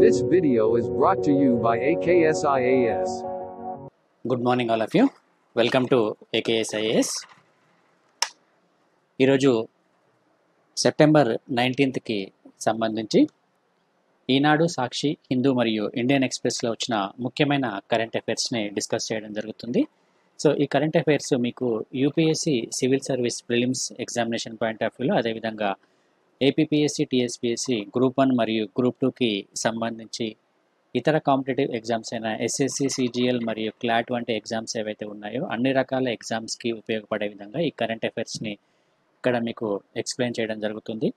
This video is brought to you by AKSIAS. Good morning all of you welcome to AKSIAS ఈరోజు September నైన్టీన్త్కి సంబంధించి ఈనాడు సాక్షి హిందూ మరియు Indian ఎక్స్ప్రెస్లో వచ్చిన ముఖ్యమైన కరెంట్ అఫైర్స్ని డిస్కస్ చేయడం జరుగుతుంది సో ఈ కరెంట్ అఫైర్స్ మీకు UPSC civil service prelims examination point of వ్యూలో అదేవిధంగా ఏపీపీఎస్సి టీఎస్పీఎస్సి గ్రూప్ వన్ మరియు గ్రూప్ టూకి సంబంధించి ఇతర కాంపిటేటివ్ ఎగ్జామ్స్ అయిన ఎస్ఎస్సి సిజిఎల్ మరియు క్లాట్ వంటి ఎగ్జామ్స్ ఏవైతే ఉన్నాయో అన్ని రకాల ఎగ్జామ్స్కి ఉపయోగపడే విధంగా ఈ కరెంట్ అఫైర్స్ని ఇక్కడ మీకు ఎక్స్ప్లెయిన్ చేయడం జరుగుతుంది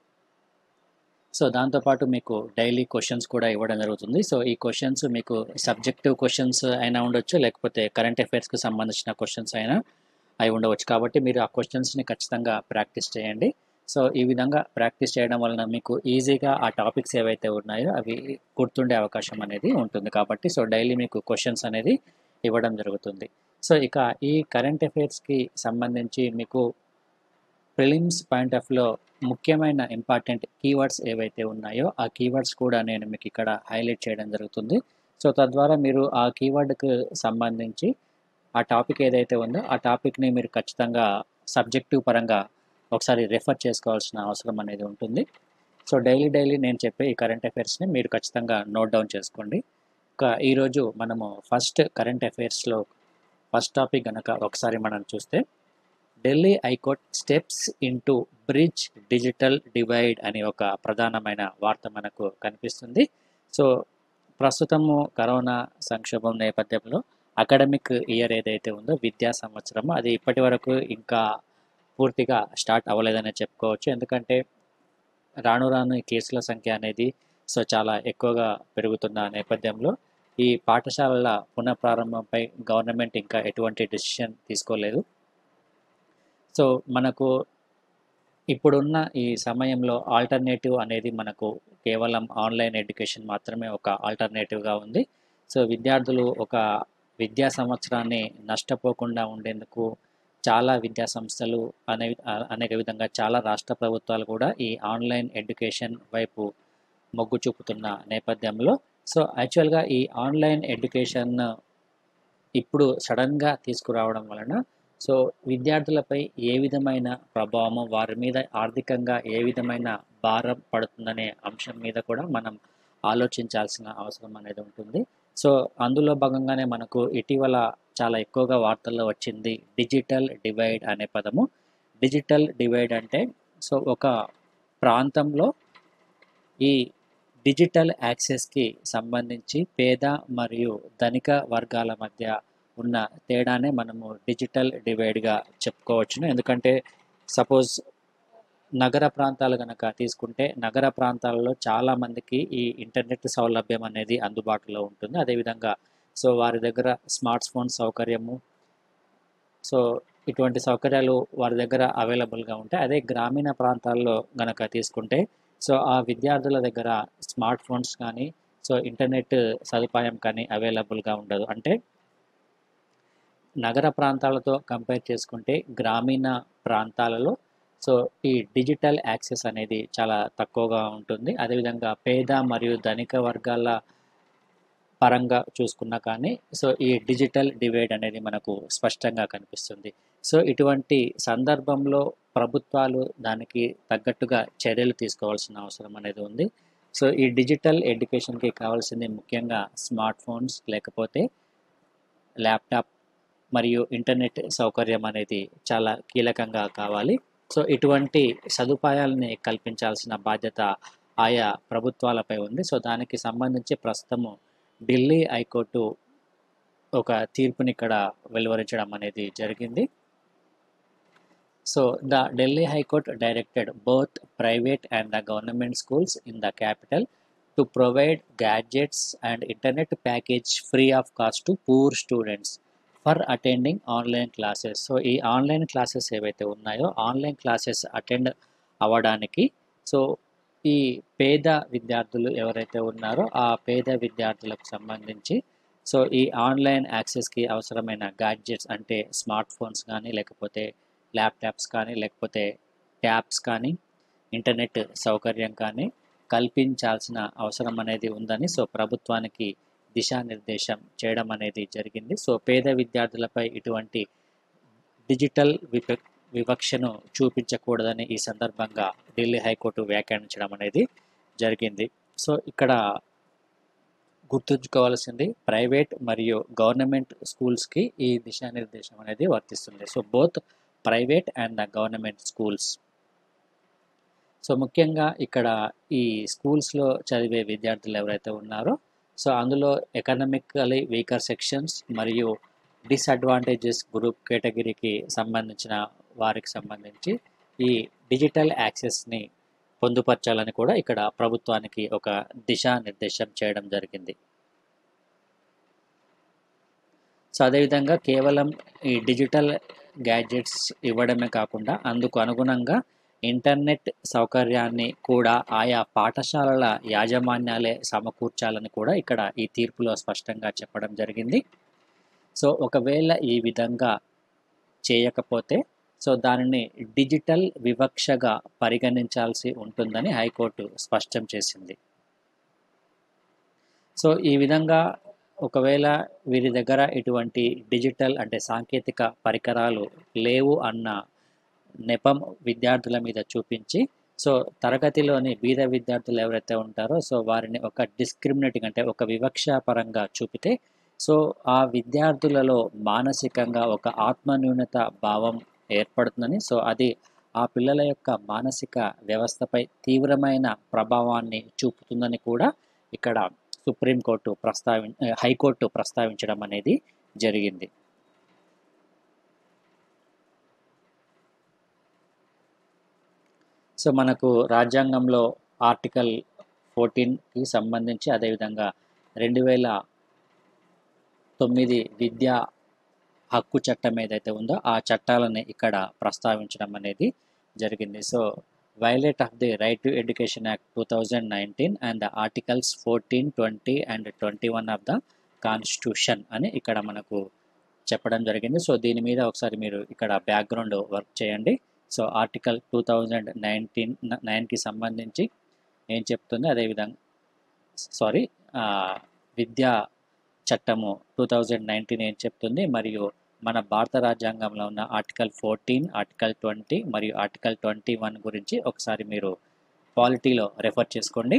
సో దాంతోపాటు మీకు డైలీ క్వశ్చన్స్ కూడా ఇవ్వడం జరుగుతుంది సో ఈ క్వశ్చన్స్ మీకు సబ్జెక్టివ్ క్వశ్చన్స్ అయినా ఉండొచ్చు లేకపోతే కరెంట్ అఫైర్స్కి సంబంధించిన క్వశ్చన్స్ అయినా అయి ఉండవచ్చు కాబట్టి మీరు ఆ క్వశ్చన్స్ని ఖచ్చితంగా ప్రాక్టీస్ చేయండి సో ఈ విధంగా ప్రాక్టీస్ చేయడం వలన మీకు ఈజీగా ఆ టాపిక్స్ ఏవైతే ఉన్నాయో అవి గుర్తుండే అవకాశం అనేది ఉంటుంది కాబట్టి సో డైలీ మీకు క్వశ్చన్స్ అనేది ఇవ్వడం జరుగుతుంది సో ఇక ఈ కరెంట్ అఫైర్స్కి సంబంధించి మీకు ప్రిలిమ్స్ పాయింట్ ఆఫ్ లో ముఖ్యమైన ఇంపార్టెంట్ కీవర్డ్స్ ఏవైతే ఉన్నాయో ఆ కీవర్డ్స్ కూడా నేను మీకు ఇక్కడ హైలైట్ చేయడం జరుగుతుంది సో తద్వారా మీరు ఆ కీవర్డ్కి సంబంధించి ఆ టాపిక్ ఏదైతే ఉందో ఆ టాపిక్ని మీరు ఖచ్చితంగా సబ్జెక్టివ్ పరంగా ఒకసారి రెఫర్ చేసుకోవాల్సిన అవసరం అనేది ఉంటుంది సో డైలీ డైలీ నేను చెప్పే ఈ కరెంట్ అఫైర్స్ని మీరు ఖచ్చితంగా నోట్ డౌన్ చేసుకోండి ఇంకా ఈరోజు మనము ఫస్ట్ కరెంట్ అఫైర్స్లో ఫస్ట్ టాపిక్ కనుక ఒకసారి మనం చూస్తే Delhi high court steps into bridge digital divide అనే ఒక ప్రధానమైన వార్త మనకు కనిపిస్తుంది సో ప్రస్తుతము కరోనా సంక్షోభం నేపథ్యంలో అకాడమిక్ ఇయర్ ఏదైతే ఉందో విద్యా సంవత్సరం అది ఇప్పటి వరకు ఇంకా పూర్తిగా స్టార్ట్ అవ్వలేదనే చెప్పుకోవచ్చు ఎందుకంటే రాను రాను ఈ కేసుల సంఖ్య అనేది సో చాలా ఎక్కువగా పెరుగుతున్న నేపథ్యంలో ఈ పాఠశాలల పునఃప్రారంభంపై గవర్నమెంట్ ఇంకా ఎటువంటి డెసిషన్ తీసుకోలేదు సో మనకు ఇప్పుడున్న ఈ సమయంలో ఆల్టర్నేటివ్ అనేది మనకు కేవలం ఆన్లైన్ ఎడ్యుకేషన్ మాత్రమే ఒక ఆల్టర్నేటివ్గా ఉంది సో విద్యార్థులు ఒక విద్యా సంవత్సరాన్ని నష్టపోకుండా ఉండేందుకు చాలా విద్యా సంస్థలు అనే అనేక విధంగా చాలా రాష్ట్ర ప్రభుత్వాలు కూడా ఈ ఆన్లైన్ ఎడ్యుకేషన్ వైపు మొగ్గు చూపుతున్న నేపథ్యంలో సో యాక్చువల్గా ఈ ఆన్లైన్ ఎడ్యుకేషన్ ఇప్పుడు సడన్గా తీసుకురావడం వలన సో విద్యార్థులపై ఏ విధమైన ప్రభావం వారి మీద ఆర్థికంగా ఏ విధమైన భారం పడుతుందనే అంశం మీద కూడా మనం ఆలోచించాల్సిన అవసరం అనేది ఉంటుంది సో అందులో భాగంగానే మనకు ఇటీవల చాలా ఎక్కువగా వార్తల్లో వచ్చింది డిజిటల్ డివైడ్ అనే పదము డిజిటల్ డివైడ్ అంటే సో ఒక ప్రాంతంలో ఈ డిజిటల్ యాక్సెస్కి సంబంధించి పేద మరియు ధనిక వర్గాల మధ్య ఉన్న తేడానే మనము డిజిటల్ డివైడ్గా చెప్పుకోవచ్చును ఎందుకంటే సపోజ్ నగర ప్రాంతాలు కనుక తీసుకుంటే నగర ప్రాంతాలలో చాలామందికి ఈ ఇంటర్నెట్ సౌలభ్యం అనేది అందుబాటులో ఉంటుంది అదేవిధంగా సో వారి దగ్గర స్మార్ట్ ఫోన్ సౌకర్యము సో ఇటువంటి సౌకర్యాలు వారి దగ్గర అవైలబుల్గా ఉంటాయి అదే గ్రామీణ ప్రాంతాల్లో గనక తీసుకుంటే సో ఆ విద్యార్థుల దగ్గర స్మార్ట్ ఫోన్స్ కానీ సో ఇంటర్నెట్ సదుపాయం కానీ అవైలబుల్గా ఉండదు అంటే నగర ప్రాంతాలతో కంపేర్ చేసుకుంటే గ్రామీణ ప్రాంతాలలో సో ఈ డిజిటల్ యాక్సెస్ అనేది చాలా తక్కువగా ఉంటుంది అదేవిధంగా పేద మరియు ధనిక వర్గాల పరంగా చూసుకున్నా కానీ సో ఈ డిజిటల్ డివైడ్ అనేది మనకు స్పష్టంగా కనిపిస్తుంది సో ఇటువంటి సందర్భంలో ప్రభుత్వాలు దానికి తగ్గట్టుగా చర్యలు తీసుకోవాల్సిన అవసరం అనేది ఉంది సో ఈ డిజిటల్ ఎడ్యుకేషన్కి కావాల్సింది ముఖ్యంగా స్మార్ట్ ఫోన్స్ లేకపోతే ల్యాప్టాప్ మరియు ఇంటర్నెట్ సౌకర్యం అనేది చాలా కీలకంగా కావాలి సో ఇటువంటి సదుపాయాలని కల్పించాల్సిన బాధ్యత ఆయా ప్రభుత్వాలపై ఉంది సో దానికి సంబంధించి ప్రస్తుతము ఢిల్లీ హైకోర్టు ఒక తీర్పుని ఇక్కడ వెలువరించడం అనేది జరిగింది so the Delhi high court directed both private and the government schools in the capital to provide gadgets and internet package free of cost to poor students for attending online classes so ఈ online classes ఏవైతే ఉన్నాయో online classes attend అవ్వడానికి so ఈ పేద విద్యార్థులు ఎవరైతే ఉన్నారో ఆ పేద విద్యార్థులకు సంబంధించి సో ఈ ఆన్లైన్ యాక్సెస్కి అవసరమైన గాడ్జెట్స్ అంటే స్మార్ట్ ఫోన్స్ కానీ లేకపోతే ల్యాప్టాప్స్ కానీ లేకపోతే ట్యాబ్స్ కానీ ఇంటర్నెట్ సౌకర్యం కానీ కల్పించాల్సిన అవసరం అనేది ఉందని సో ప్రభుత్వానికి దిశానిర్దేశం చేయడం అనేది జరిగింది సో పేద విద్యార్థులపై ఇటువంటి డిజిటల్ విప వివక్షను చూపించకూడదని ఈ సందర్భంగా ఢిల్లీ హైకోర్టు వ్యాఖ్యానించడం అనేది జరిగింది సో ఇక్కడ గుర్తుంచుకోవాల్సింది ప్రైవేట్ మరియు గవర్నమెంట్ స్కూల్స్కి ఈ దిశానిర్దేశం అనేది వర్తిస్తుంది so both private and the government schools so ముఖ్యంగా ఇక్కడ ఈ స్కూల్స్లో చదివే విద్యార్థులు ఎవరైతే ఉన్నారో సో అందులో ఎకనామికలీ వీకర్ సెక్షన్స్ మరియు డిసడ్వాంటేజెస్ గ్రూప్ కేటగిరీకి సంబంధించిన వారికి సంబంధించి ఈ డిజిటల్ యాక్సెస్ని పొందుపరచాలని కూడా ఇక్కడ ప్రభుత్వానికి ఒక దిశానిర్దేశం చేయడం జరిగింది సో అదేవిధంగా కేవలం ఈ డిజిటల్ గ్యాడ్జెట్స్ ఇవ్వడమే కాకుండా అందుకు అనుగుణంగా ఇంటర్నెట్ సౌకర్యాన్ని కూడా ఆయా పాఠశాలల యాజమాన్యాలే సమకూర్చాలని కూడా ఇక్కడ ఈ తీర్పులో స్పష్టంగా చెప్పడం జరిగింది సో ఒకవేళ ఈ విధంగా చేయకపోతే సో దానిని డిజిటల్ వివక్షగా పరిగణించాల్సి ఉంటుందని హైకోర్టు స్పష్టం చేసింది సో ఈ విధంగా ఒకవేళ వీరి దగ్గర ఇటువంటి డిజిటల్ అంటే సాంకేతిక పరికరాలు లేవు అన్న నెపం విద్యార్థుల మీద చూపించి సో తరగతిలోని బీద విద్యార్థులు ఎవరైతే ఉంటారో సో వారిని ఒక డిస్క్రిమినేటింగ్ అంటే ఒక వివక్ష పరంగా చూపితే సో ఆ విద్యార్థులలో మానసికంగా ఒక ఆత్మన్యూనత భావం ఏర్పడుతుందని సో అది ఆ పిల్లల యొక్క మానసిక వ్యవస్థపై తీవ్రమైన ప్రభావాన్ని చూపుతుందని కూడా ఇక్కడ సుప్రీంకోర్టు ప్రస్తావి హైకోర్టు ప్రస్తావించడం అనేది జరిగింది సో మనకు రాజ్యాంగంలో ఆర్టికల్ ఫోర్టీన్కి సంబంధించి అదేవిధంగా రెండు వేల తొమ్మిది విద్యా హక్కు చట్టం ఏదైతే ఉందో ఆ చట్టాలని ఇక్కడ ప్రస్తావించడం అనేది జరిగింది so violate of the right to education act two thousand nineteen and the articles fourteen twenty and twenty one of the constitution అని ఇక్కడ మనకు చెప్పడం జరిగింది సో దీని మీద ఒకసారి మీరు ఇక్కడ బ్యాక్గ్రౌండ్ వర్క్ చేయండి so article two thousand nineteen నైన్కి సంబంధించి ఏం చెప్తుంది అదేవిధంగా సారీ విద్యా చట్టము టూ థౌజండ్ నైన్టీన్ ఏం చెప్తుంది మరియు మన భారత రాజ్యాంగంలో ఉన్న ఆర్టికల్ ఫోర్టీన్ ఆర్టికల్ ట్వంటీ మరియు ఆర్టికల్ ట్వంటీ వన్ గురించి ఒకసారి మీరు పాలిటీలో రెఫర్ చేసుకోండి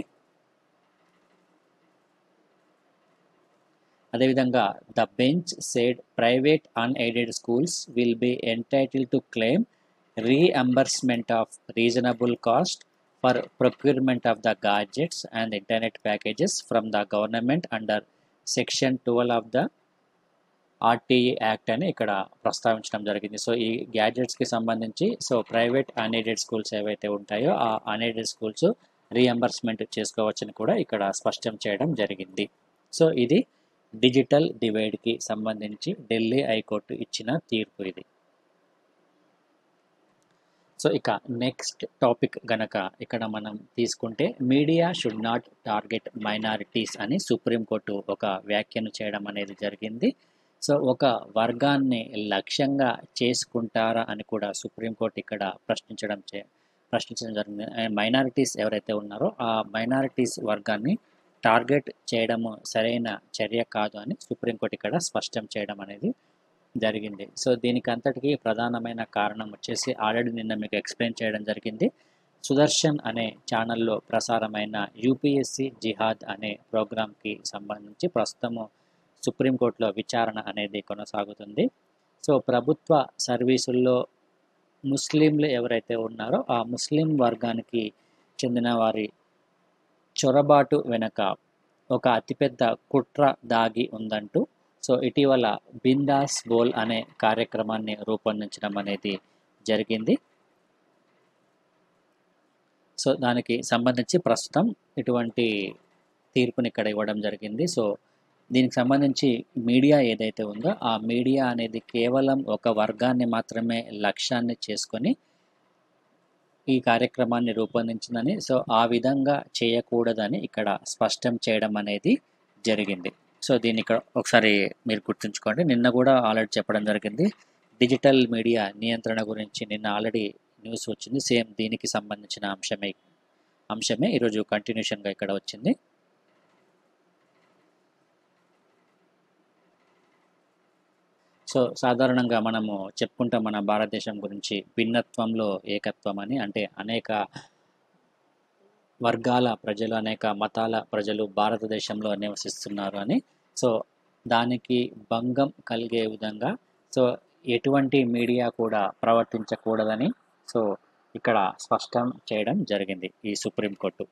అదేవిధంగా the bench said private unaided schools will be entitle to claim reimbursement of reasonable cost for procurement of the gadgets and internet packages from the government under section twelve of the RTE act అని ఇక్కడ ప్రస్తావించడం జరిగింది so ఈ గ్యాడ్జెట్స్కి సంబంధించి so private unaided schools ఏవైతే ఉంటాయో ఆ unaided schools reimbursement చేసుకోవచ్చని కూడా ఇక్కడ స్పష్టం చేయడం జరిగింది సో ఇది డిజిటల్ డివైడ్కి సంబంధించి ఢిల్లీ హైకోర్టు ఇచ్చిన తీర్పు ఇది సో ఇక నెక్స్ట్ టాపిక్ గనక ఇక్కడ మనం తీసుకుంటే media should not target minorities అని సుప్రీంకోర్టు ఒక వ్యాఖ్యను చేయడం అనేది జరిగింది సో ఒక వర్గాన్ని లక్ష్యంగా చేసుకుంటారా అని కూడా సుప్రీంకోర్టు ఇక్కడ ప్రశ్నించడం చే ప్రశ్నించడం జరిగింది మైనారిటీస్ ఎవరైతే ఉన్నారో ఆ మైనారిటీస్ వర్గాన్ని టార్గెట్ చేయడము సరైన చర్య కాదు అని సుప్రీంకోర్టు ఇక్కడ స్పష్టం చేయడం అనేది జరిగింది సో దీనికి అంతటికీ ప్రధానమైన కారణం వచ్చేసి ఆల్రెడీ నిన్న మీకు ఎక్స్ప్లెయిన్ చేయడం జరిగింది సుదర్శన్ అనే ఛానల్లో ప్రసారమైన యూపీఎస్సి జిహాద్ అనే ప్రోగ్రాంకి సంబంధించి ప్రస్తుతము సుప్రీంకోర్టులో విచారణ అనేది కొనసాగుతుంది సో ప్రభుత్వ సర్వీసుల్లో ముస్లింలు ఎవరైతే ఉన్నారో ఆ ముస్లిం వర్గానికి చెందిన వారి చొరబాటు వెనుక ఒక అతిపెద్ద కుట్ర దాగి ఉందంటూ సో ఇటీవల బిందాస్ బోల్ అనే కార్యక్రమాన్ని రూపొందించడం అనేది జరిగింది సో దానికి సంబంధించి ప్రస్తుతం ఇటువంటి తీర్పుని ఇక్కడ ఇవ్వడం జరిగింది సో దీనికి సంబంధించి మీడియా ఏదైతే ఉందో ఆ మీడియా అనేది కేవలం ఒక వర్గాన్ని మాత్రమే లక్ష్యాన్ని చేసుకొని ఈ కార్యక్రమాన్ని రూపొందించిందని సో ఆ విధంగా చేయకూడదని ఇక్కడ స్పష్టం చేయడం అనేది జరిగింది సో దీన్ని ఇక్కడ ఒకసారి మీరు గుర్తుంచుకోండి నిన్న కూడా ఆల్రెడీ చెప్పడం జరిగింది డిజిటల్ మీడియా నియంత్రణ గురించి నిన్న ఆల్రెడీ న్యూస్ వచ్చింది సేమ్ దీనికి సంబంధించిన అంశమే అంశమే ఈరోజు కంటిన్యూషన్గా ఇక్కడ వచ్చింది సో సాధారణంగా మనము చెప్పుకుంటాం మన భారతదేశం గురించి భిన్నత్వంలో ఏకత్వం అని అంటే అనేక వర్గాల ప్రజలు అనేక మతాల ప్రజలు భారతదేశంలో నివసిస్తున్నారు అని సో దానికి భంగం కలిగే విధంగా సో ఎటువంటి మీడియా కూడా ప్రవర్తించకూడదని సో ఇక్కడ స్పష్టం చేయడం జరిగింది ఈ సుప్రీంకోర్టు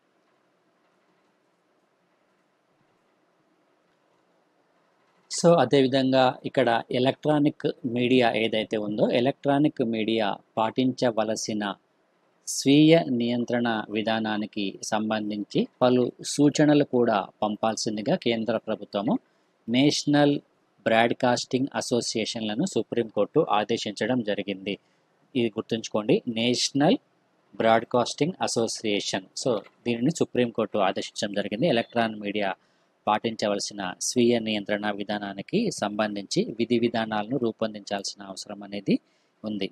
సో అదేవిధంగా ఇక్కడ ఎలక్ట్రానిక్ మీడియా ఏదైతే ఉందో ఎలక్ట్రానిక్ మీడియా పాటించవలసిన స్వీయ నియంత్రణ విధానానికి సంబంధించి పలు సూచనలు కూడా పంపాల్సిందిగా కేంద్ర ప్రభుత్వము నేషనల్ బ్రాడ్కాస్టింగ్ అసోసియేషన్లను సుప్రీంకోర్టు ఆదేశించడం జరిగింది ఇది గుర్తుంచుకోండి నేషనల్ బ్రాడ్కాస్టింగ్ అసోసియేషన్ సో దీనిని సుప్రీంకోర్టు ఆదేశించడం జరిగింది ఎలక్ట్రానిక్ మీడియా పాటించవలసిన స్వీయ నియంత్రణ విధానానికి సంబంధించి విధి విధానాలను రూపొందించాల్సిన అవసరం అనేది ఉంది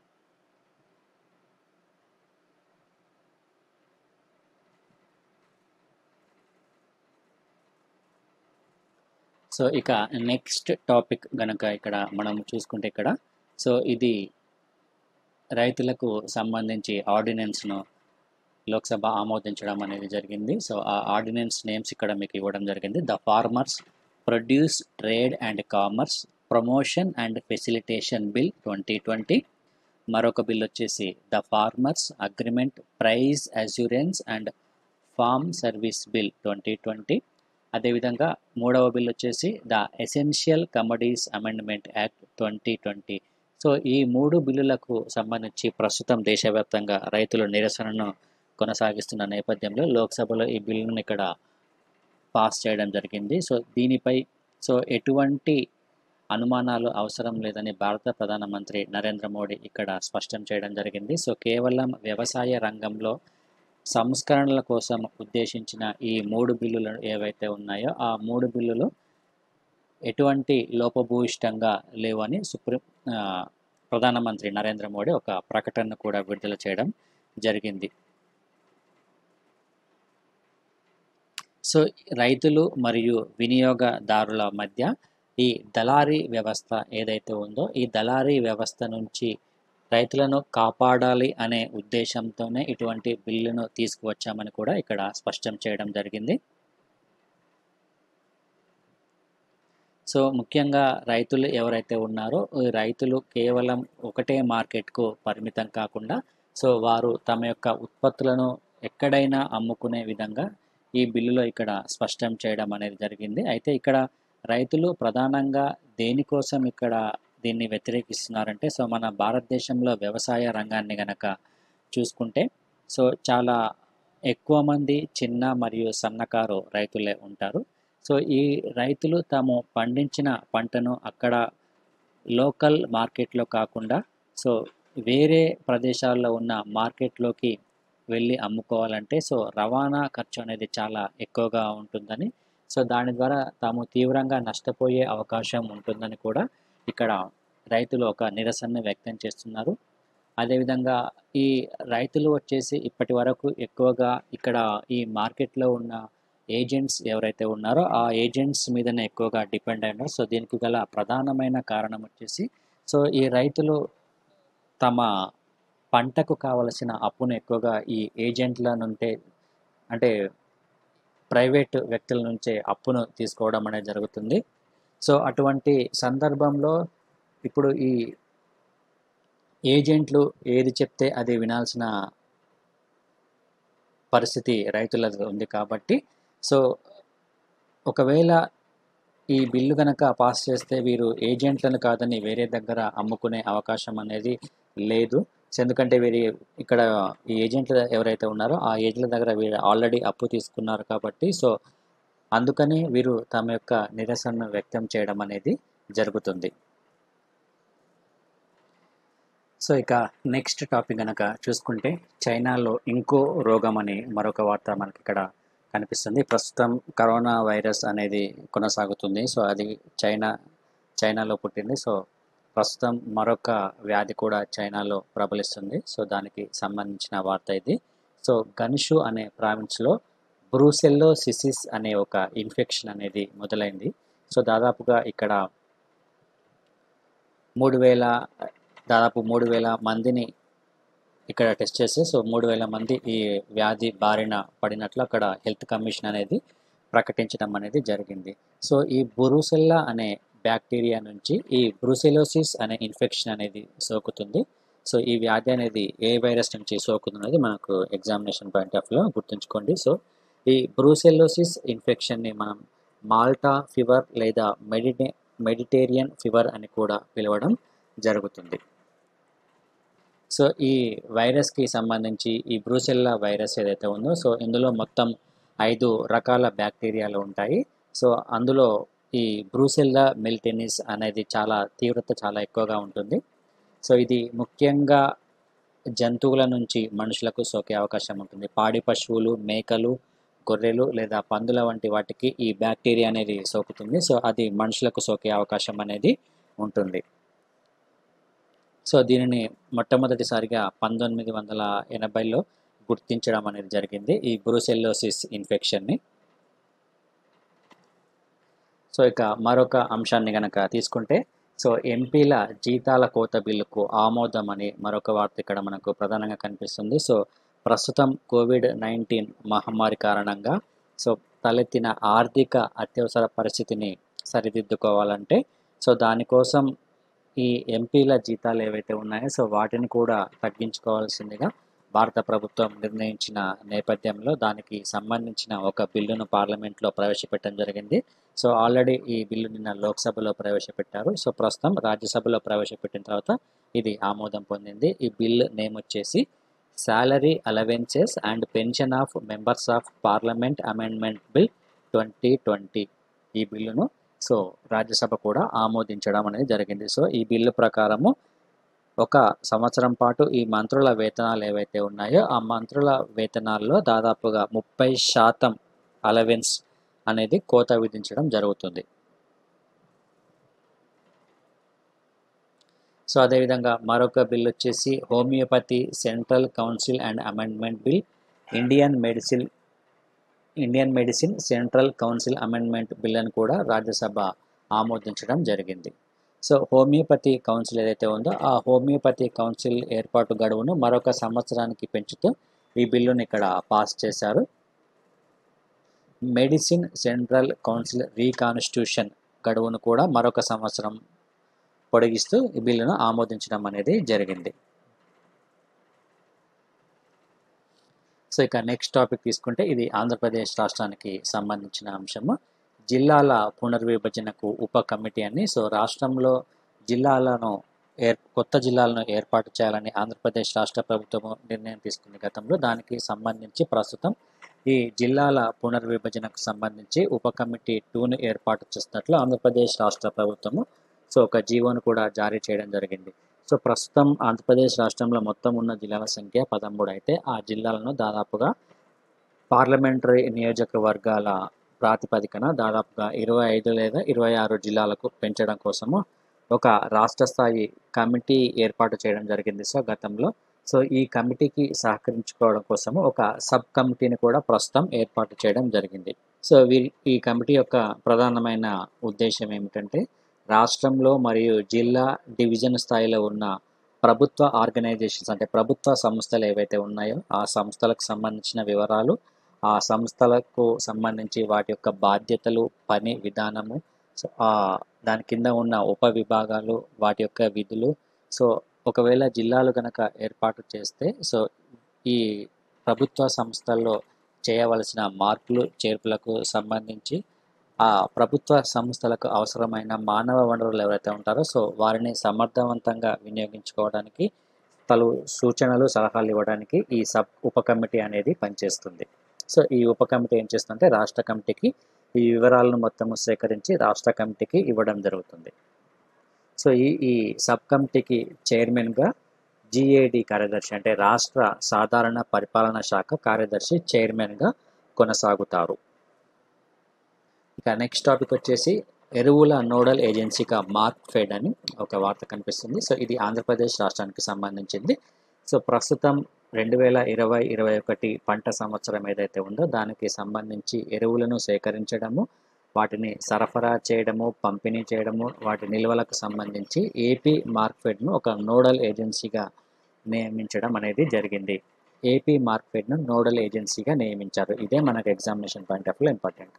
సో ఇక నెక్స్ట్ టాపిక్ గనక ఇక్కడ మనం చూసుకుంటే ఇక్కడ సో ఇది రైతులకు సంబంధించి ఆర్డినెన్స్ను లోక్సభ ఆమోదించడం అనేది జరిగింది సో ఆ ఆర్డినెన్స్ నేమ్స్ ఇక్కడ మీకు ఇవ్వడం జరిగింది the farmers produce trade and commerce promotion and facilitation bill twenty twenty మరొక బిల్ వచ్చేసి the farmers agreement price assurance and farm service bill twenty twenty అదేవిధంగా మూడవ బిల్ వచ్చేసి the essential commodities amendment act twenty twenty so ఈ మూడు బిల్లులకు సంబంధించి ప్రస్తుతం దేశవ్యాప్తంగా రైతులు నిరసనను కొనసాగిస్తున్న నేపథ్యంలో లోక్సభలో ఈ బిల్లును ఇక్కడ పాస్ చేయడం జరిగింది సో దీనిపై సో ఎటువంటి అనుమానాలు అవసరం లేదని భారత ప్రధానమంత్రి నరేంద్ర మోడీ ఇక్కడ స్పష్టం చేయడం జరిగింది సో కేవలం వ్యవసాయ రంగంలో సంస్కరణల కోసం ఉద్దేశించిన ఈ మూడు బిల్లులు ఏవైతే ఉన్నాయో ఆ మూడు బిల్లులు ఎటువంటి లోపభూయిష్టంగా లేవని సుప్రీం ప్రధానమంత్రి నరేంద్ర మోడీ ఒక ప్రకటనను కూడా విడుదల చేయడం జరిగింది సో రైతులు మరియు వినియోగదారుల మధ్య ఈ దళారీ వ్యవస్థ ఏదైతే ఉందో ఈ దళారీ వ్యవస్థ నుంచి రైతులను కాపాడాలి అనే ఉద్దేశంతోనే ఇటువంటి బిల్లును తీసుకువచ్చామని కూడా ఇక్కడ స్పష్టం చేయడం జరిగింది సో ముఖ్యంగా రైతులు ఎవరైతే ఉన్నారో ఈ రైతులు కేవలం ఒకటే మార్కెట్కు పరిమితం కాకుండా సో వారు తమ యొక్క ఉత్పత్తులను ఎక్కడైనా అమ్ముకునే విధంగా ఈ బిల్లులో ఇక్కడ స్పష్టం చేయడం అనేది జరిగింది అయితే ఇక్కడ రైతులు ప్రధానంగా దేనికోసం ఇక్కడ దీన్ని వ్యతిరేకిస్తున్నారంటే సో మన భారతదేశంలో వ్యవసాయ రంగాన్ని గనక చూసుకుంటే సో చాలా ఎక్కువ మంది చిన్న మరియు సన్నకారు రైతులే ఉంటారు సో ఈ రైతులు తాము పండించిన పంటను అక్కడ లోకల్ మార్కెట్లో కాకుండా సో వేరే ప్రదేశాల్లో ఉన్న మార్కెట్లోకి వెళ్ళి అమ్ముకోవాలంటే సో రవాణా ఖర్చు అనేది చాలా ఎక్కువగా ఉంటుందని సో దాని ద్వారా తాము తీవ్రంగా నష్టపోయే అవకాశం ఉంటుందని కూడా ఇక్కడ రైతులు ఒక నిరసనను వ్యక్తం చేస్తున్నారు అదేవిధంగా ఈ రైతులు వచ్చేసి ఇప్పటి వరకు ఎక్కువగా ఇక్కడ ఈ మార్కెట్లో ఉన్న ఏజెంట్స్ ఎవరైతే ఉన్నారో ఆ ఏజెంట్స్ మీదనే ఎక్కువగా డిపెండ్ అయినారు సో దీనికి గల ప్రధానమైన కారణం వచ్చేసి సో ఈ రైతులు తమ పంటకు కావలసిన అప్పును ఎక్కువగా ఈ ఏజెంట్ల నుంటే అంటే ప్రైవేట్ వ్యక్తుల నుంచే అప్పును తీసుకోవడం అనేది జరుగుతుంది సో అటువంటి సందర్భంలో ఇప్పుడు ఈ ఏజెంట్లు ఏది చెప్తే అది వినాల్సిన పరిస్థితి రైతులది ఉంది కాబట్టి సో ఒకవేళ ఈ బిల్లు కనుక పాస్ చేస్తే వీరు ఏజెంట్లను కాదని వేరే దగ్గర అమ్ముకునే అవకాశం అనేది లేదు సో ఎందుకంటే వీరి ఇక్కడ ఈ ఏజెంట్లు ఎవరైతే ఉన్నారో ఆ ఏజెంట్ల దగ్గర వీరు ఆల్రెడీ అప్పు తీసుకున్నారు కాబట్టి సో అందుకని వీరు తమ యొక్క నిరసనను వ్యక్తం చేయడం అనేది జరుగుతుంది సో ఇక నెక్స్ట్ టాపిక్ కనుక చూసుకుంటే చైనాలో ఇంకో రోగం అని మరొక వార్త మనకి ఇక్కడ కనిపిస్తుంది ప్రస్తుతం కరోనా వైరస్ అనేది కొనసాగుతుంది సో అది చైనా చైనాలో పుట్టింది సో ప్రస్తుతం మరొక వ్యాధి కూడా చైనాలో ప్రబలిస్తుంది సో దానికి సంబంధించిన వార్త ఇది సో గన్షు అనే ప్రావిన్స్లో బ్రూసెల్లో సిసిస్ అనే ఒక ఇన్ఫెక్షన్ అనేది మొదలైంది సో దాదాపుగా ఇక్కడ మూడు వేల దాదాపు మూడు వేల మందిని ఇక్కడ టెస్ట్ చేస్తే సో మూడు వేల మంది ఈ వ్యాధి బారిన పడినట్లు అక్కడ హెల్త్ కమిషన్ అనేది ప్రకటించడం అనేది జరిగింది సో ఈ బురూసెల్లా అనే బ్యాక్టీరియా నుంచి ఈ బ్రూసెలోసిస్ అనే ఇన్ఫెక్షన్ అనేది సోకుతుంది సో ఈ వ్యాధి అనేది ఏ వైరస్ నుంచి సోకుతున్నది మనకు ఎగ్జామినేషన్ పాయింట్ ఆఫ్ లో గుర్తుంచుకోండి సో ఈ బ్రూసెలోసిస్ ఇన్ఫెక్షన్ని మనం మాల్టా ఫీవర్ లేదా మెడిటే మెడిటేరియన్ ఫీవర్ అని కూడా పిలవడం జరుగుతుంది సో ఈ వైరస్కి సంబంధించి ఈ బ్రూసెల్లా వైరస్ ఏదైతే ఉందో సో ఇందులో మొత్తం ఐదు రకాల బ్యాక్టీరియాలు ఉంటాయి సో అందులో ఈ బ్రూసెల్లా మిల్టెనిస్ అనేది చాలా తీవ్రత చాలా ఎక్కువగా ఉంటుంది సో ఇది ముఖ్యంగా జంతువుల నుంచి మనుషులకు సోకే అవకాశం ఉంటుంది పాడి పశువులు మేకలు గొర్రెలు లేదా పందుల వంటి వాటికి ఈ బ్యాక్టీరియా అనేది సోకుతుంది సో అది మనుషులకు సోకే అవకాశం అనేది ఉంటుంది సో దీనిని మొట్టమొదటిసారిగా పంతొమ్మిది వందల ఎనభైలో గుర్తించడం అనేది జరిగింది ఈ బ్రూసెల్లోసిస్ ఇన్ఫెక్షన్ని సో ఇక మరొక అంశాన్ని గనక తీసుకుంటే సో ఎంపీల జీతాల కోత బిల్లుకు ఆమోదం అని మరొక వార్త ఇక్కడ మనకు ప్రధానంగా కనిపిస్తుంది సో ప్రస్తుతం కోవిడ్ నైన్టీన్ మహమ్మారి కారణంగా సో తలెత్తిన ఆర్థిక అత్యవసర పరిస్థితిని సరిదిద్దుకోవాలంటే సో దానికోసం ఈ ఎంపీల జీతాలు ఏవైతే ఉన్నాయో సో వాటిని కూడా తగ్గించుకోవాల్సిందిగా భారత ప్రభుత్వం నిర్ణయించిన నేపథ్యంలో దానికి సంబంధించిన ఒక బిల్లును పార్లమెంట్లో ప్రవేశపెట్టడం జరిగింది సో ఆల్రెడీ ఈ బిల్లు నిన్న లోక్సభలో ప్రవేశపెట్టారు సో ప్రస్తుతం రాజ్యసభలో ప్రవేశపెట్టిన తర్వాత ఇది ఆమోదం పొందింది ఈ బిల్ నేమ్ వచ్చేసి salary allowances and pension of members of parliament amendment bill twenty twenty ఈ బిల్లును సో రాజ్యసభ కూడా ఆమోదించడం అనేది జరిగింది సో ఈ బిల్లు ప్రకారము ఒక సంవత్సరం పాటు ఈ మంత్రుల వేతనాలు ఏవైతే ఉన్నాయో ఆ మంత్రుల వేతనాల్లో దాదాపుగా ముప్పై శాతం అలవెన్స్ అనేది కోత విధించడం జరుగుతుంది సో అదేవిధంగా మరొక బిల్ వచ్చేసి homoeopathy central council and amendment bill Indian medicine Indian medicine central council amendment bill అని కూడా రాజ్యసభ ఆమోదించడం జరిగింది సో హోమియోపతి కౌన్సిల్ ఏదైతే ఉందో ఆ హోమియోపతి కౌన్సిల్ ఏర్పాటు గడువును మరొక సంవత్సరానికి పెంచుతూ ఈ బిల్లును ఇక్కడ పాస్ చేశారు మెడిసిన్ సెంట్రల్ కౌన్సిల్ రీకాన్స్టిట్యూషన్ గడువును కూడా మరొక సంవత్సరం పొడిగిస్తూ ఈ బిల్లును ఆమోదించడం అనేది జరిగింది సో ఇక నెక్స్ట్ టాపిక్ తీసుకుంటే ఇది ఆంధ్రప్రదేశ్ రాష్ట్రానికి సంబంధించిన అంశము జిల్లాల పునర్విభజనకు ఉప కమిటీ అని సో రాష్ట్రంలో జిల్లాలను ఏర్ కొత్త జిల్లాలను ఏర్పాటు చేయాలని ఆంధ్రప్రదేశ్ రాష్ట్ర ప్రభుత్వం నిర్ణయం తీసుకుంది గతంలో దానికి సంబంధించి ప్రస్తుతం ఈ జిల్లాల పునర్విభజనకు సంబంధించి ఉప కమిటీ టూను ఏర్పాటు చేస్తున్నట్లు ఆంధ్రప్రదేశ్ రాష్ట్ర ప్రభుత్వము సో ఒక జీవోను కూడా జారీ చేయడం జరిగింది సో ప్రస్తుతం ఆంధ్రప్రదేశ్ రాష్ట్రంలో మొత్తం ఉన్న జిల్లాల సంఖ్య పదమూడు అయితే ఆ జిల్లాలను దాదాపుగా పార్లమెంటరీ నియోజకవర్గాల ప్రాతిపదికన దాదాపుగా ఇరవై ఐదు లేదా ఇరవై ఆరు జిల్లాలకు పెంచడం కోసము ఒక రాష్ట్ర స్థాయి కమిటీ ఏర్పాటు చేయడం జరిగింది సో గతంలో సో ఈ కమిటీకి సహకరించుకోవడం కోసము ఒక సబ్ కమిటీని కూడా ప్రస్తుతం ఏర్పాటు చేయడం జరిగింది సో వీరి ఈ కమిటీ యొక్క ప్రధానమైన ఉద్దేశం ఏమిటంటే రాష్ట్రంలో మరియు జిల్లా డివిజన్ స్థాయిలో ఉన్న ప్రభుత్వ ఆర్గనైజేషన్స్ అంటే ప్రభుత్వ సంస్థలు ఏవైతే ఉన్నాయో ఆ సంస్థలకు సంబంధించిన వివరాలు ఆ సంస్థలకు సంబంధించి వాటి యొక్క బాధ్యతలు పని విధానము సో దాని కింద ఉన్న ఉప విభాగాలు వాటి యొక్క విధులు సో ఒకవేళ జిల్లాలు కనుక ఏర్పాటు చేస్తే సో ఈ ప్రభుత్వ సంస్థల్లో చేయవలసిన మార్పులు చేర్పులకు సంబంధించి ఆ ప్రభుత్వ సంస్థలకు అవసరమైన మానవ వనరులు ఎవరైతే ఉంటారో సో వారిని సమర్థవంతంగా వినియోగించుకోవడానికి పలు సూచనలు సలహాలు ఇవ్వడానికి ఈ సబ్ ఉప కమిటీ అనేది పనిచేస్తుంది సో ఈ ఉప కమిటీ ఏం చేస్తుందంటే రాష్ట్ర కమిటీకి ఈ వివరాలను మొత్తము సేకరించి రాష్ట్ర కమిటీకి ఇవ్వడం జరుగుతుంది సో ఈ ఈ సబ్ కమిటీకి చైర్మన్గా జిఏడి కార్యదర్శి అంటే రాష్ట్ర సాధారణ పరిపాలన శాఖ కార్యదర్శి చైర్మన్గా కొనసాగుతారు ఇక నెక్స్ట్ టాపిక్ వచ్చేసి ఎరువుల నోడల్ ఏజెన్సీగా మార్క్ ఫెడ్ అని ఒక వార్త కనిపిస్తుంది సో ఇది ఆంధ్రప్రదేశ్ రాష్ట్రానికి సంబంధించింది సో ప్రస్తుతం రెండు వేల ఇరవై ఇరవై ఒకటి పంట సంవత్సరం ఏదైతే ఉందో దానికి సంబంధించి ఎరువులను సేకరించడము వాటిని సరఫరా చేయడము పంపిణీ చేయడము వాటి నిల్వలకు సంబంధించి ఏపీ మార్కెట్ను ఒక నోడల్ ఏజెన్సీగా నియమించడం అనేది జరిగింది ఏపీ మార్కెట్ను నోడల్ ఏజెన్సీగా నియమించారు ఇదే మనకు examination point of view important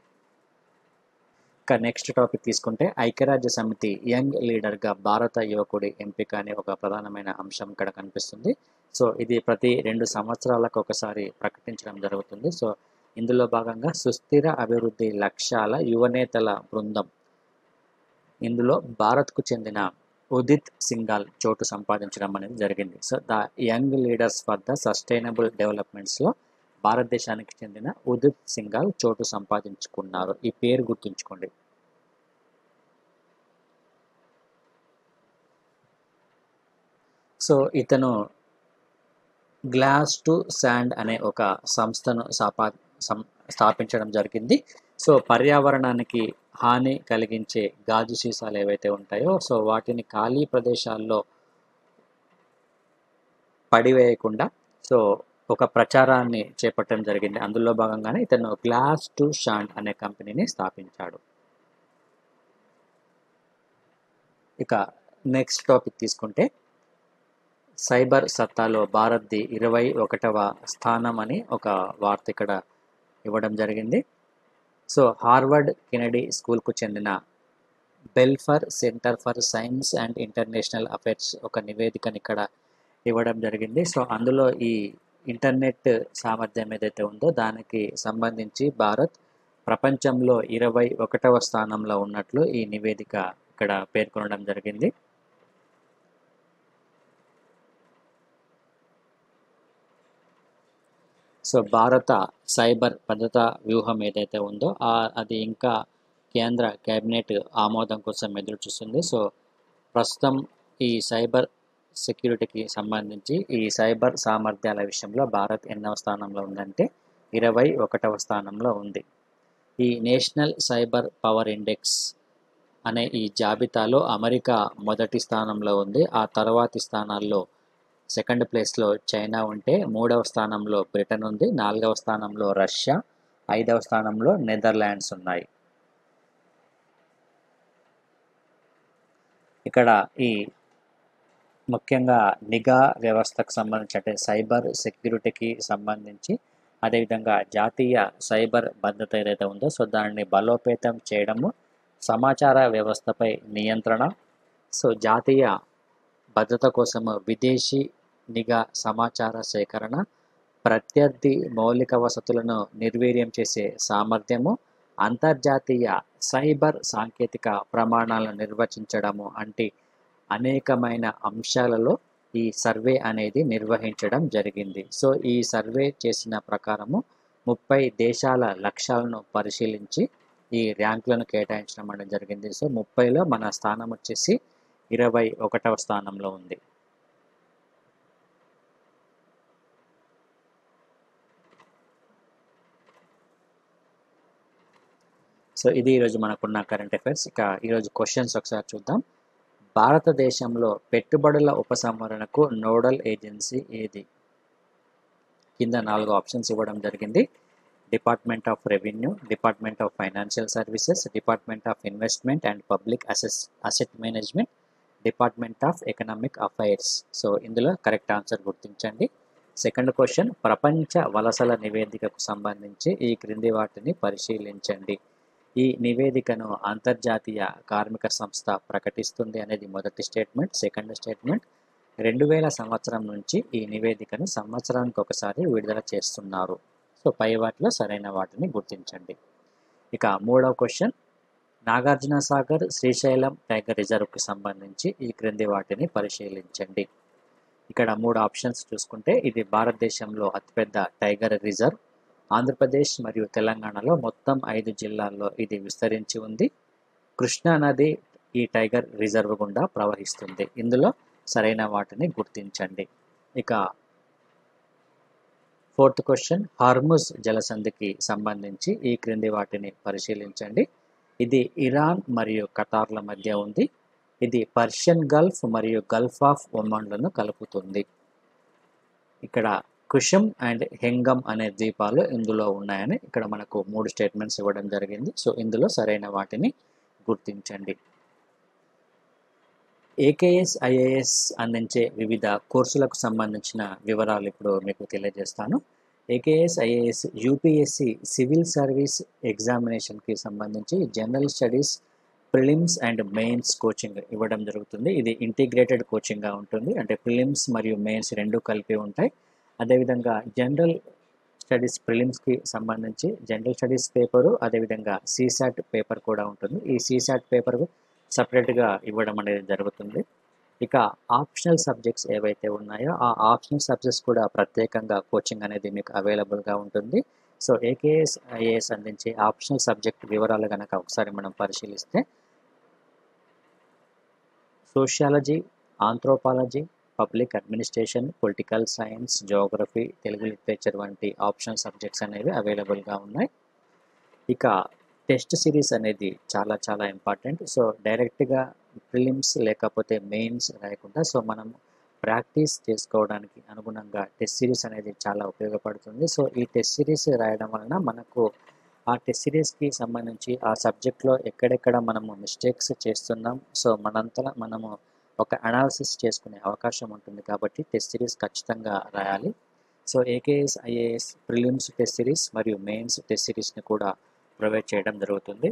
ఇక నెక్స్ట్ టాపిక్ తీసుకుంటే ఐక్యరాజ్య సమితి యంగ్ లీడర్గా భారత యువకుడి ఎంపిక అనే ఒక ప్రధానమైన అంశం ఇక్కడ కనిపిస్తుంది సో ఇది ప్రతి రెండు సంవత్సరాలకు ఒకసారి ప్రకటించడం జరుగుతుంది సో ఇందులో భాగంగా సుస్థిర అభివృద్ధి లక్ష్యాల యువనేతల బృందం ఇందులో భారత్కు చెందిన ఉదిత్ సింగాల్ చోటు సంపాదించడం అనేది జరిగింది so the young leaders for the sustainable డెవలప్మెంట్స్లో భారతదేశానికి చెందిన ఉదిత్ సింగాల్ చోటు సంపాదించుకున్నారు ఈ పేరు గుర్తుంచుకోండి సో ఇతను గ్లాస్ టు శాండ్ అనే ఒక సంస్థను స్థాపా సం స్థాపించడం జరిగింది సో పర్యావరణానికి హాని కలిగించే గాజు సీసాలు ఏవైతే ఉంటాయో సో వాటిని ఖాళీ ప్రదేశాల్లో పడివేయకుండా సో ఒక ప్రచారాన్ని చేపట్టడం జరిగింది అందులో భాగంగానే ఇతను గ్లాస్ టు షాండ్ అనే కంపెనీని స్థాపించాడు ఇక నెక్స్ట్ టాపిక్ తీసుకుంటే సైబర్ సత్తాలో భారత్ది ఇరవై ఒకటవ స్థానం అని ఒక వార్త ఇక్కడ ఇవ్వడం జరిగింది సో హార్వర్డ్ కెనడీ స్కూల్కు చెందిన Belfer center for science and international affairs ఒక నివేదికని ఇక్కడ ఇవ్వడం జరిగింది సో అందులో ఈ ఇంటర్నెట్ సామర్థ్యం ఏదైతే ఉందో దానికి సంబంధించి భారత్ ప్రపంచంలో ఇరవై ఒకటవ స్థానంలో ఉన్నట్లు ఈ నివేదిక ఇక్కడ పేర్కొనడం జరిగింది సో భారత సైబర్ భద్రతా వ్యూహం ఏదైతే ఉందో అది ఇంకా కేంద్ర కేబినెట్ ఆమోదం కోసం ఎదురు చూస్తుంది సో ప్రస్తుతం ఈ సైబర్ సెక్యూరిటీకి సంబంధించి ఈ సైబర్ సామర్థ్యాల విషయంలో భారత్ ఎన్నవ స్థానంలో ఉందంటే ఇరవై ఒకటవ స్థానంలో ఉంది ఈ నేషనల్ సైబర్ పవర్ ఇండెక్స్ అనే ఈ జాబితాలో అమెరికా మొదటి స్థానంలో ఉంది ఆ తర్వాతి స్థానాల్లో సెకండ్ ప్లేస్లో చైనా ఉంటే మూడవ స్థానంలో బ్రిటన్ ఉంది నాలుగవ స్థానంలో రష్యా ఐదవ స్థానంలో నెదర్లాండ్స్ ఉన్నాయి ఇక్కడ ఈ ముఖ్యంగా నిఘా వ్యవస్థకు సంబంధించి అంటే సైబర్ సెక్యూరిటీకి సంబంధించి అదేవిధంగా జాతీయ సైబర్ భద్రత ఏదైతే ఉందో సో దాన్ని బలోపేతం చేయడము సమాచార వ్యవస్థపై నియంత్రణ సో జాతీయ భద్రత కోసము విదేశీ నిఘా సమాచార సేకరణ ప్రత్యర్థి మౌలిక వసతులను నిర్వీర్యం చేసే సామర్థ్యము అంతర్జాతీయ సైబర్ సాంకేతిక ప్రమాణాలను నిర్వచించడము అంటే అనేకమైన అంశాలలో ఈ సర్వే అనేది నిర్వహించడం జరిగింది సో ఈ సర్వే చేసిన ప్రకారము ముప్పై దేశాల లక్ష్యాలను పరిశీలించి ఈ ర్యాంకులను కేటాయించడం అనేది జరిగింది సో ముప్పైలో మన స్థానం వచ్చేసి ఇరవై ఒకటవ స్థానంలో ఉంది సో ఇది ఈరోజు మనకున్న కరెంట్ అఫైర్స్ ఇక ఈరోజు క్వశ్చన్స్ ఒకసారి చూద్దాం భారతదేశంలో పెట్టుబడుల ఉపసంహరణకు నోడల్ ఏజెన్సీ ఏది కింద నాలుగు ఆప్షన్స్ ఇవ్వడం జరిగింది department of revenue department of financial services department of investment and public అసెస్ asset management department of economic affairs so ఇందులో కరెక్ట్ ఆన్సర్ గుర్తించండి సెకండ్ క్వశ్చన్ ప్రపంచ వలసల నివేదికకు సంబంధించి ఈ క్రింది వాటిని పరిశీలించండి ఈ నివేదికను అంతర్జాతీయ కార్మిక సంస్థ ప్రకటిస్తుంది అనేది మొదటి స్టేట్మెంట్ సెకండ్ స్టేట్మెంట్ రెండు వేల సంవత్సరం నుంచి ఈ నివేదికను సంవత్సరానికి ఒకసారి విడుదల చేస్తున్నారు సో పై వాటిలో సరైన వాటిని గుర్తించండి ఇక మూడవ క్వశ్చన్ నాగార్జున సాగర్ శ్రీశైలం టైగర్ రిజర్వ్కి సంబంధించి ఈ క్రింది వాటిని పరిశీలించండి ఇక్కడ మూడు ఆప్షన్స్ చూసుకుంటే ఇది భారతదేశంలో అతిపెద్ద టైగర్ రిజర్వ్ ఆంధ్రప్రదేశ్ మరియు తెలంగాణలో మొత్తం ఐదు జిల్లాల్లో ఇది విస్తరించి ఉంది కృష్ణా నది ఈ టైగర్ రిజర్వ్ గుండా ప్రవహిస్తుంది ఇందులో సరైన వాటిని గుర్తించండి ఇక ఫోర్త్ క్వశ్చన్ హార్ముజ్ జలసంధికి సంబంధించి ఈ క్రింది వాటిని పరిశీలించండి ఇది ఇరాన్ మరియు ఖతార్ల మధ్య ఉంది ఇది పర్షియన్ గల్ఫ్ మరియు గల్ఫ్ ఆఫ్ ఒమాన్లను కలుపుతుంది ఇక్కడ కుషం అండ్ హెంగం అనే ద్వీపాలు ఇందులో ఉన్నాయని ఇక్కడ మనకు మూడు స్టేట్మెంట్స్ ఇవ్వడం జరిగింది సో ఇందులో సరైన వాటిని గుర్తించండి ఏకేఎస్ ఐఏఎస్ అందించే వివిధ కోర్సులకు సంబంధించిన వివరాలు ఇప్పుడు మీకు తెలియజేస్తాను AKS IAS UPSC civil service ఎగ్జామినేషన్కి సంబంధించి general studies prelims and mains coaching ఇవ్వడం జరుగుతుంది ఇది ఇంటిగ్రేటెడ్ కోచింగ్గా ఉంటుంది అంటే ప్రిలిమ్స్ మరియు మెయిన్స్ రెండు కలిపి ఉంటాయి అదేవిధంగా జనరల్ స్టడీస్ ప్రిలిమ్స్కి సంబంధించి జనరల్ స్టడీస్ పేపరు అదేవిధంగా సీసాట్ పేపర్ కూడా ఉంటుంది ఈ సీసాట్ పేపర్ సపరేట్గా ఇవ్వడం అనేది జరుగుతుంది ఇక ఆప్షనల్ సబ్జెక్ట్స్ ఏవైతే ఉన్నాయో ఆ ఆప్షనల్ సబ్జెక్ట్స్ కూడా ప్రత్యేకంగా కోచింగ్ అనేది మీకు అవైలబుల్గా ఉంటుంది సో ఏకేఎస్ ఐఏఎస్ అందించే ఆప్షనల్ సబ్జెక్ట్ వివరాలు కనుక ఒకసారి మనం పరిశీలిస్తే sociology anthropology public administration political science geography Telugu literature వంటి ఆప్షనల్ సబ్జెక్ట్స్ అనేవి అవైలబుల్గా ఉన్నాయి ఇక టెస్ట్ సిరీస్ అనేది చాలా చాలా ఇంపార్టెంట్ సో డైరెక్ట్గా ప్రిలిమ్స్ లేకపోతే మెయిన్స్ రాయకుండా సో మనం ప్రాక్టీస్ చేసుకోవడానికి అనుగుణంగా టెస్ట్ సిరీస్ అనేది చాలా ఉపయోగపడుతుంది సో ఈ టెస్ట్ సిరీస్ రాయడం వలన మనకు ఆ టెస్ట్ సిరీస్కి సంబంధించి ఆ సబ్జెక్ట్లో ఎక్కడెక్కడ మనము మిస్టేక్స్ చేస్తున్నాం సో మనంతలా మనము ఒక అనాలిసిస్ చేసుకునే అవకాశం ఉంటుంది కాబట్టి టెస్ట్ సిరీస్ ఖచ్చితంగా రాయాలి so AKS IAS prelims test series మరియు మెయిన్స్ టెస్ట్ సిరీస్ని కూడా ప్రొవైడ్ చేయడం జరుగుతుంది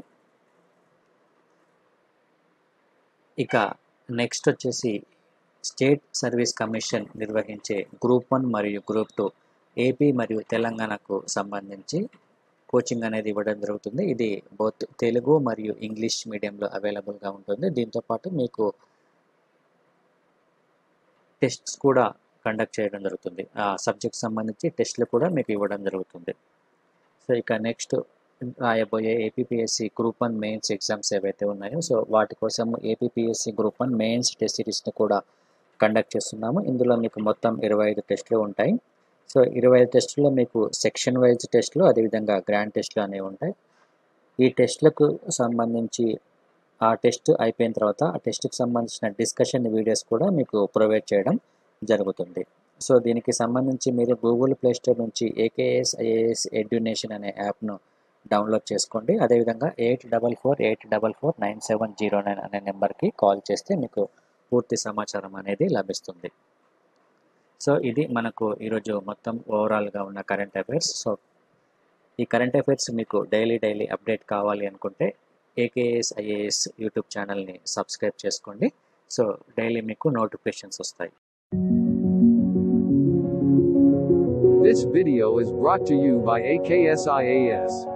ఇక నెక్స్ట్ వచ్చేసి స్టేట్ సర్వీస్ కమిషన్ నిర్వహించే గ్రూప్ వన్ మరియు గ్రూప్ టూ ఏపీ మరియు తెలంగాణకు సంబంధించి కోచింగ్ అనేది ఇవ్వడం జరుగుతుంది ఇది బోత్ తెలుగు మరియు ఇంగ్లీష్ మీడియంలో అవైలబుల్గా ఉంటుంది దీంతోపాటు మీకు టెస్ట్స్ కూడా కండక్ట్ చేయడం జరుగుతుంది ఆ సబ్జెక్ట్ సంబంధించి టెస్ట్లు కూడా మీకు ఇవ్వడం జరుగుతుంది సో ఇక నెక్స్ట్ రాయబోయే APPSC group one mains exams ఏవైతే ఉన్నాయో సో వాటి కోసం APPSC group one mains test సిరీస్ని కూడా కండక్ట్ చేస్తున్నాము ఇందులో మీకు మొత్తం ఇరవై ఐదు టెస్టులు ఉంటాయి సో ఇరవై ఐదు టెస్టుల్లో మీకు సెక్షన్ వైజ్ టెస్టులు అదేవిధంగా గ్రాండ్ టెస్టులు అనేవి ఉంటాయి ఈ టెస్టులకు సంబంధించి ఆ టెస్ట్ అయిపోయిన తర్వాత ఆ టెస్ట్కి సంబంధించిన డిస్కషన్ వీడియోస్ కూడా మీకు ప్రొవైడ్ చేయడం జరుగుతుంది సో దీనికి సంబంధించి మీరు గూగుల్ ప్లే స్టోర్ నుంచి ఏకేఎస్ ఐఏఎస్ ఎడ్యునేషన్ అనే యాప్ను డౌన్లోడ్ చేసుకోండి అదేవిధంగా eight double four eight double four nine seven zero nine అనే నెంబర్కి కాల్ చేస్తే మీకు పూర్తి సమాచారం అనేది లభిస్తుంది సో ఇది మనకు ఈరోజు మొత్తం ఓవరాల్గా ఉన్న కరెంట్ అఫైర్స్ సో ఈ కరెంట్ అఫైర్స్ మీకు డైలీ డైలీ అప్డేట్ కావాలి అనుకుంటే ఏకేఎస్ ఐఏఎస్ యూట్యూబ్ ఛానల్ని సబ్స్క్రైబ్ చేసుకోండి సో డైలీ మీకు నోటిఫికేషన్స్ వస్తాయి This video is brought to you by AKSIAS.